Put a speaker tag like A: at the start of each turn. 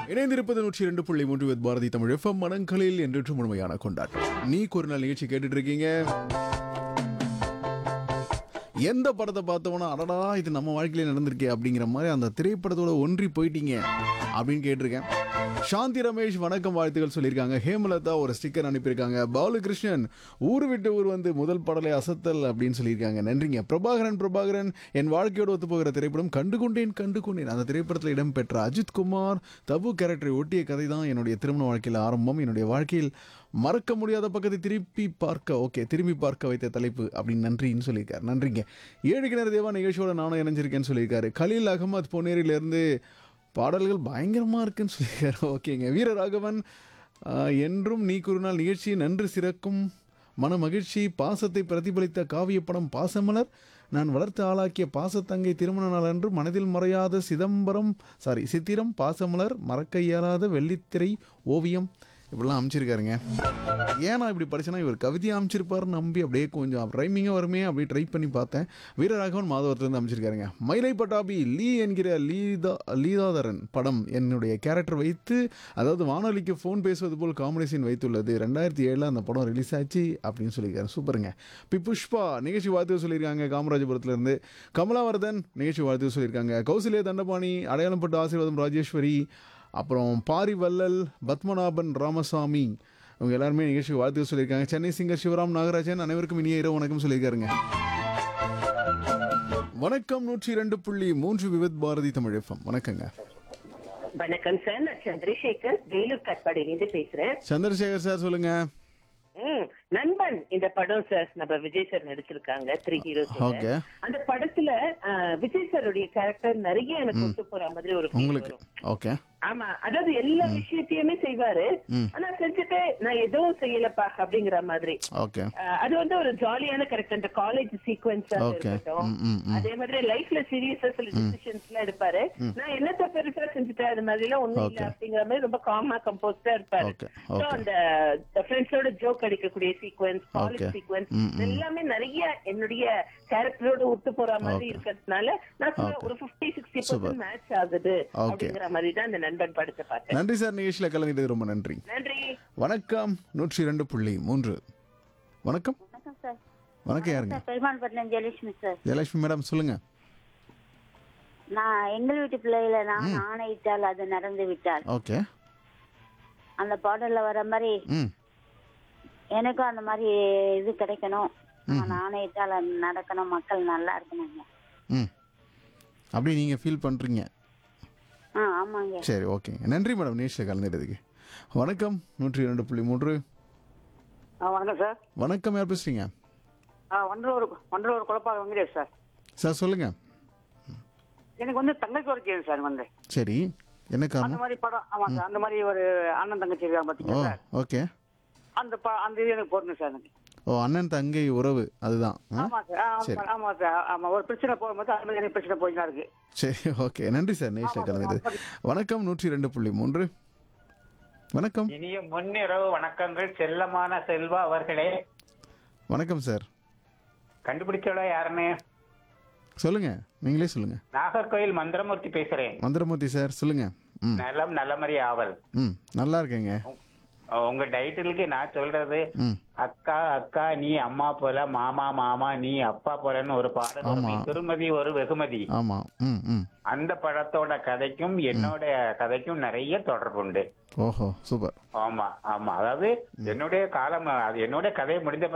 A: இணைந்திருப்பது நூற்றி இரண்டு புள்ளி மூன்று வித் பாரதி தமிழ் எஃப்எம் மனங்களில் என்றும் முழுமையான கொண்டாட்டம் நீ ஒரு நாள் நிகழ்ச்சி கேட்டுட்டு இருக்கீங்க எந்த படத்தை பார்த்தோம்னா அடடா இது நம்ம வாழ்க்கையில நடந்திருக்கே அப்படிங்கிற மாதிரி அந்த திரைப்படத்தோட ஒன்றி போயிட்டீங்க அப்படின்னு கேட்டிருக்கேன் சாந்தி ரமேஷ் வணக்கம் வாழ்த்துக்கள் சொல்லியிருக்காங்க ஹேமலதா ஒரு ஸ்டிக்கர் அனுப்பியிருக்காங்க பாலகிருஷ்ணன் ஊர் விட்டு ஊர் வந்து முதல் பாடலை அசத்தல் அப்படின்னு சொல்லியிருக்காங்க நன்றிங்க பிரபாகரன் பிரபாகரன் என் வாழ்க்கையோடு ஒத்து போகிற திரைப்படம் கண்டு கொண்டேன் கண்டு கொண்டேன் அந்த திரைப்படத்தில் இடம்பெற்ற அஜித் குமார் தபு கேரக்டரை ஒட்டிய கதை தான் என்னுடைய திருமண வாழ்க்கையில் ஆரம்பம் என்னுடைய வாழ்க்கையில் மறக்க முடியாத பக்கத்தை திருப்பி பார்க்க ஓகே திரும்பி பார்க்க வைத்த தலைப்பு அப்படின்னு நன்றின்னு சொல்லியிருக்காரு நன்றிங்க ஏழு கிணறு தேவா நிகழ்ச்சியோட நானும் இணைஞ்சிருக்கேன்னு சொல்லியிருக்காரு கலீல் அகமது பொன்னேரியிலேருந்து பாடல்கள் பயங்கரமாக இருக்குன்னு சொல்லியிருக்காரு ஓகேங்க வீரராகவன் ஆஹ், என்றும் நீ கூறினால் நிகழ்ச்சி நன்று சிறக்கும் மன மகிழ்ச்சி பாசத்தை பிரதிபலித்த காவியப்படம் பாசமலர் நான் வளர்த்து ஆளாக்கிய பாசத்தங்கை திருமண நாள் அன்று மனதில் மறையாத சிதம்பரம் சாரி சித்திரம் பாசமலர் மறக்க இயலாத வெள்ளித்திரை ஓவியம் இப்படிலாம் அமைச்சிருக்காருங்க ஏன் நான் இப்படி படிச்சேன்னா இவர் கவிதையை அமைச்சிருப்பாருன்னு நம்பி அப்படியே கொஞ்சம் ரைமிங்காக வருமே அப்படி ட்ரை பண்ணி பார்த்தேன் வீரராகவன் மாதவரத்துலேருந்து அமைச்சிருக்காருங்க மயிலை பட்டாபி லீ என்கிற லீதா லீதாதரன் படம் என்னுடைய கேரக்டர் வைத்து அதாவது வானொலிக்கு ஃபோன் பேசுவது போல் காமெடி சீன் வைத்துள்ளது ரெண்டாயிரத்தி ஏழில் அந்த படம் ரிலீஸ் ஆச்சு அப்படின்னு சொல்லியிருக்காரு சூப்பருங்க பி புஷ்பா நிகழ்ச்சி வாழ்த்து சொல்லியிருக்காங்க காமராஜபுரத்துலேருந்து கமலாவர்தன் நிகழ்ச்சி வாழ்த்து சொல்லியிருக்காங்க கௌசல்யா தண்டபாணி அடையாளம் பட்டு ஆசீர்வாதம் ராஜேஸ்வரி அப்புறம் பாரி வள்ளல் பத்மநாபன் ராமசாமி இவங்க எல்லாருமே நிகழ்ச்சி வாழ்த்து சொல்லியிருக்காங்க சென்னை சிங்கர் சிவராம் நாகராஜன் அனைவருக்கும் இனிய இரவு வணக்கம் சொல்லியிருக்காருங்க வணக்கம் நூற்றி இரண்டு புள்ளி மூன்று விவித் பாரதி தமிழ் எஃப்எம் வணக்கங்க
B: வணக்கம் சார் நான் சந்திரசேகர் வேலூர் கட்பாடியிலிருந்து பேசுறேன்
A: சந்திரசேகர் சார் சொல்லுங்க
B: ம், நண்பன் இந்த படம் சார் நம்ம விஜய் சார் நடிச்சிருக்காங்க த்ரீ ஹீரோஸ்
A: ஓகே
B: அந்த படத்துல ஆ, விஜய் சாருடைய கேரக்டர் நிறைய எனக்கு ஒத்து போற மாதிரி ஒரு feel
A: உங்களுக்கு
B: வரும்.
A: ஓகே
B: ஆமா அதாவது எல்லா விஷயத்தையுமே செய்வாரு
A: ம்.
B: ஆனா செஞ்சுட்டு நான் எதுவும் செய்யலப்பா அப்படிங்கிற மாதிரி
A: ஓகே
B: ஆ, அது வந்து ஒரு ஜாலியான கேரக்டர் இந்த காலேஜ் சீக்வன்ஸா
A: Okay.
B: இருக்கட்டும்
A: ம், ம், ம்.
B: அதே மாதிரி லைஃப்ல சீரியஸா சில டிசிஷன்ஸ் எல்லாம் எடுப்பாரு நான் என்னத்த பெருசா செஞ்சுட்டேன் அது மாதிரி எல்லாம் ஒண்ணும் இல்ல
A: Okay.
B: அப்படிங்கிற மாதிரி ரொம்ப காமா கம்போஸ்டா இருப்பாரு
A: Okay,
B: So,
A: okay.
B: அந்த ஃப்ரெண்ட்ஸோட ஜோக் அடிக்கக்கூடிய சீக்வன்ஸ் காலேஜ்
A: Okay.
B: சீக்வன்ஸ்
A: ம், ம்.
B: எல்லாமே நிறைய என்னுடைய கேரக்டரோட ஒத்து போற மாதிரி
A: Okay.
B: இருக்கிறதுனால நான் சொல்ல
A: Okay.
B: ஒரு fifty sixty
A: Super.
B: Percent match ஆகுது
A: Okay.
B: அப்படிங்கிற மாதிரி தான் அந்த நண்பன் படத்தை பார்த்தேன்
A: நன்றி சார் நிகழ்ச்சியில் கலந்துட்டது ரொம்ப நன்றி
B: நன்றி
A: வணக்கம் நூற்றி இரண்டு புள்ளி மூன்று வணக்கம்
C: வணக்கம் சார்
A: வணக்கம் யாருங்க
C: sir Perumalpattinam Jayalakshmi sir
A: Jayalakshmi madam சொல்லுங்க
C: நான் எங்கள் வீட்டு பிள்ளையில நான் ஆணையிட்டால் அது நடந்து விட்டால்
A: ஓகே
C: அந்த பாடல்ல வர மாதிரி
A: ம்
C: எனக்கும் அந்த மாதிரி இது கிடைக்கணும் நான் ஆணையிட்டால் அது நடக்கணும் மக்கள் நல்லா இருக்கணுங்க
A: ம் அப்படி நீங்கள் ஃபீல் பண்ணுறீங்க
C: ஆ ஆமாங்க
A: சரி ஓகேங்க நன்றி மேடம் நிகழ்ச்சியில் கலந்துட்டதுக்கு வணக்கம் நூற்றி இரண்டு புள்ளி மூன்று
D: ஆ வணக்கம் சார்
A: வணக்கம் யார் பேசுறீங்க
D: ஆ வண்டலூர் வண்டலூர் குழப்பாக வெங்கடேஷ் சார்
A: சார் சொல்லுங்க
D: எனக்கு வந்து தங்கச்சி ஒரு கேள்வி சார் வந்து
A: சரி என்ன
D: அந்த
A: காரணம்
D: மாதிரி படம் ஆமா சார் அந்த மாதிரி ஒரு அண்ணன் தங்கச்சி இருக்காங்க
A: ஓ
D: பார்த்தீங்களா சார்
A: ஓகே
D: அந்த ப அந்த இது எனக்கு போடணும் சார் எனக்கு
A: ஓ அண்ணன் தங்கை உறவு அதுதான் ஆ?
D: ஆமா சார் ஆ,
A: சரி.
D: ஆமா, ஆமா சார் ஆமா ஒரு பிரச்சனை போகும்போது அது மாதிரி எனக்கு பிரச்சனை போயிட்டு தான் இருக்கு
A: சரி ஓகே நன்றி சார் நிகழ்ச்சியில் கலந்துட்டது வணக்கம் நூற்றி இரண்டு புள்ளி மூன்று வணக்கம்
E: இனிய முன்னிரவு வணக்கங்கள் செல்லமான செல்வா அவர்களே
A: வணக்கம் சார்
E: கண்டுபிடிச்சோட யாருன்னு
A: சொல்லுங்க நீங்களே சொல்லுங்க
E: நாகர்கோயில் மந்திரமூர்த்தி பேசுறேன்
A: மந்திரமூர்த்தி சார் சொல்லுங்க ம்
E: நலம் நல்லமறி ஆவல்
A: ம் நல்லா இருக்கேங்க
E: உங்க டைட்டிலுக்கு நான் சொல்றது
A: ம்
E: அக்கா அக்கா நீ அம்மா போல மாமா மாமா நீ அப்பா போலன்னு ஒரு பாடல்
A: ஆமா.
E: வரும். திருமதி ஒரு வெகுமதி
A: ஆமாம் ம் ம்
E: அந்த படத்தோட கதைக்கும் என்னோட கதைக்கும் நிறைய தொடர்பு உண்டு
A: ஓஹோ சூப்பர்
E: ஆமா ஆமா அதாவது என்னுடைய காலம் அது என்னோட கதை முடிந்த